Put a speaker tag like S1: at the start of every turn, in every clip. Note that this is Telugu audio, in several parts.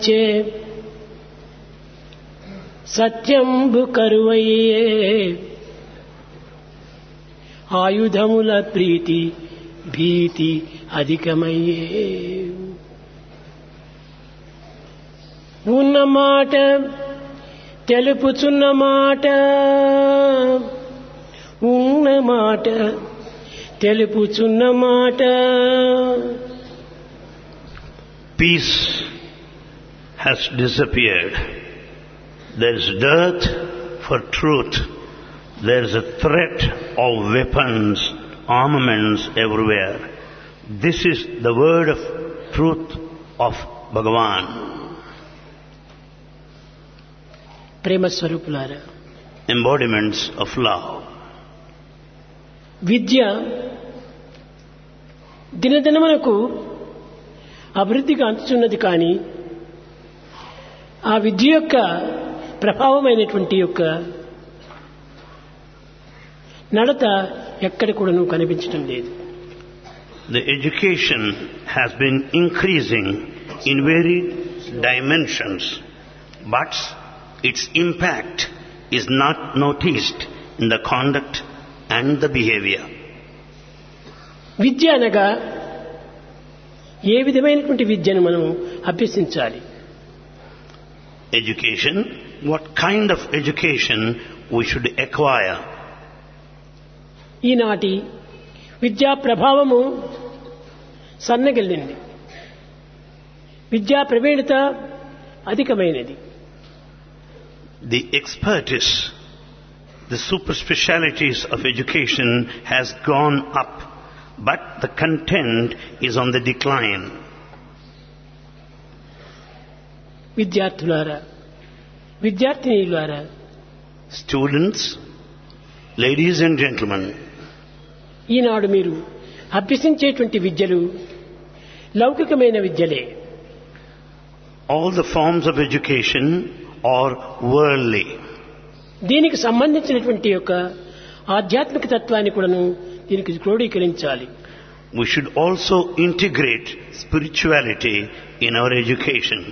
S1: చే సత్యంబు కరువయ్యే ఆయుధముల ప్రీతి భీతి అధికమయ్యే ఉన్న మాట తెలుపుచున్న మాట ఉన్న మాట తెలుపుచున్న మాట
S2: Peace has disappeared. There is dearth for truth. There is a threat of weapons, armaments everywhere. This is the word of truth of Bhagavan.
S1: ప్రేమ స్వరూపులారా
S2: Embodiments of love.
S1: విద్య దినదినమునకు అభివృద్ధిగా అందుతున్నది కానీ ఆ విద్య యొక్క ప్రభావమైనటువంటి యొక్క నడత ఎక్కడ కూడాను కనిపించడం లేదు
S2: The education has been increasing in varied dimensions, but its impact is not noticed in the conduct and the behavior.
S1: విద్య అనగా ఏ విధమైనటువంటి విద్యను మనం అభ్యసించాలి
S2: Education, what kind of education we should acquire?
S1: ఈనాటి విద్యా ప్రభావము సన్నగిల్లింది విద్యా ప్రవీణత అధికమైనది
S2: The expertise, the super specialities of education has gone up, but the content is on the decline.
S1: విద్యార్థులారా విద్యార్థినీలారా
S2: Students, ladies and gentlemen,
S1: ఈనాడు మీరు అభ్యసించేటువంటి విద్యలు లౌకికమైన విద్యలే
S2: all the forms of education are worldly.
S1: దీనికి సంబంధించినటువంటి యొక్క ఆధ్యాత్మిక తత్వాన్ని కూడాను దీనికి క్రోడీకరించాలి
S2: We should also integrate spirituality in our education.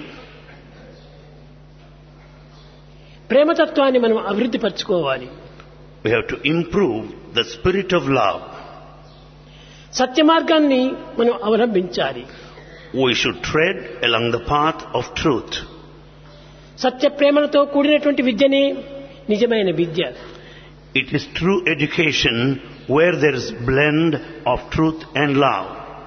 S1: ప్రేమతత్వాన్ని మనం అభివృద్ధి పరచుకోవాలి
S2: We have to improve the spirit of love.
S1: సత్య మార్గాన్ని మనం అవలంబించాలి
S2: We should tread along the path of truth.
S1: సత్య ప్రేమలతో కూడినటువంటి విద్యనే నిజమైన విద్య
S2: It is true education where there is blend of truth and love.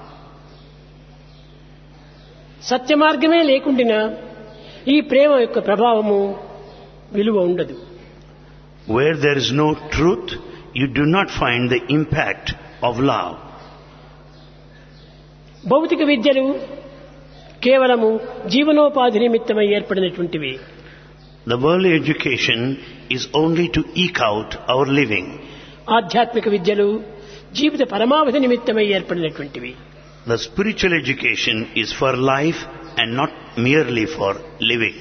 S1: సత్య మార్గమే లేకుండా ఈ ప్రేమ యొక్క ప్రభావము విలువ ఉండదు
S2: Where there is no truth, you do not find the impact of love.
S1: భౌతిక విద్యలు కేవలము జీవనోపాధి నిమిత్తమై ఏర్పడినటువంటివి
S2: The worldly education is only to eke out our living.
S1: ఆధ్యాత్మిక విద్యలు జీవిత పరమావధి నిమిత్తమై ఏర్పడినటువంటివి
S2: The spiritual education is for life and not merely for living.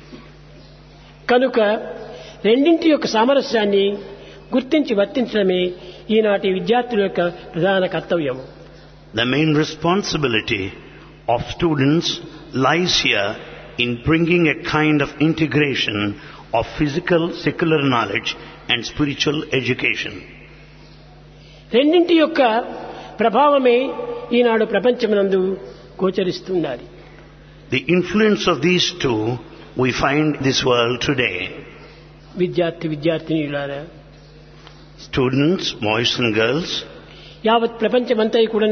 S1: కనుక రెండింటి యొక్క సామరస్యాన్ని గుర్తించి వర్తించడమే ఈనాటి విద్యార్థుల యొక్క ప్రధాన కర్తవ్యం
S2: The main responsibility of students lies here in bringing a kind of integration of physical, secular knowledge and spiritual education.
S1: రెండింటి యొక్క ప్రభావమే ఈనాడు ప్రపంచమునందు గోచరిస్తున్నది
S2: The influence of these two we find in this world today.
S1: విద్యార్థి విద్యార్థినిలారా
S2: Students, boys and girls,
S1: యావత్ ప్రపంచమంతా కూడా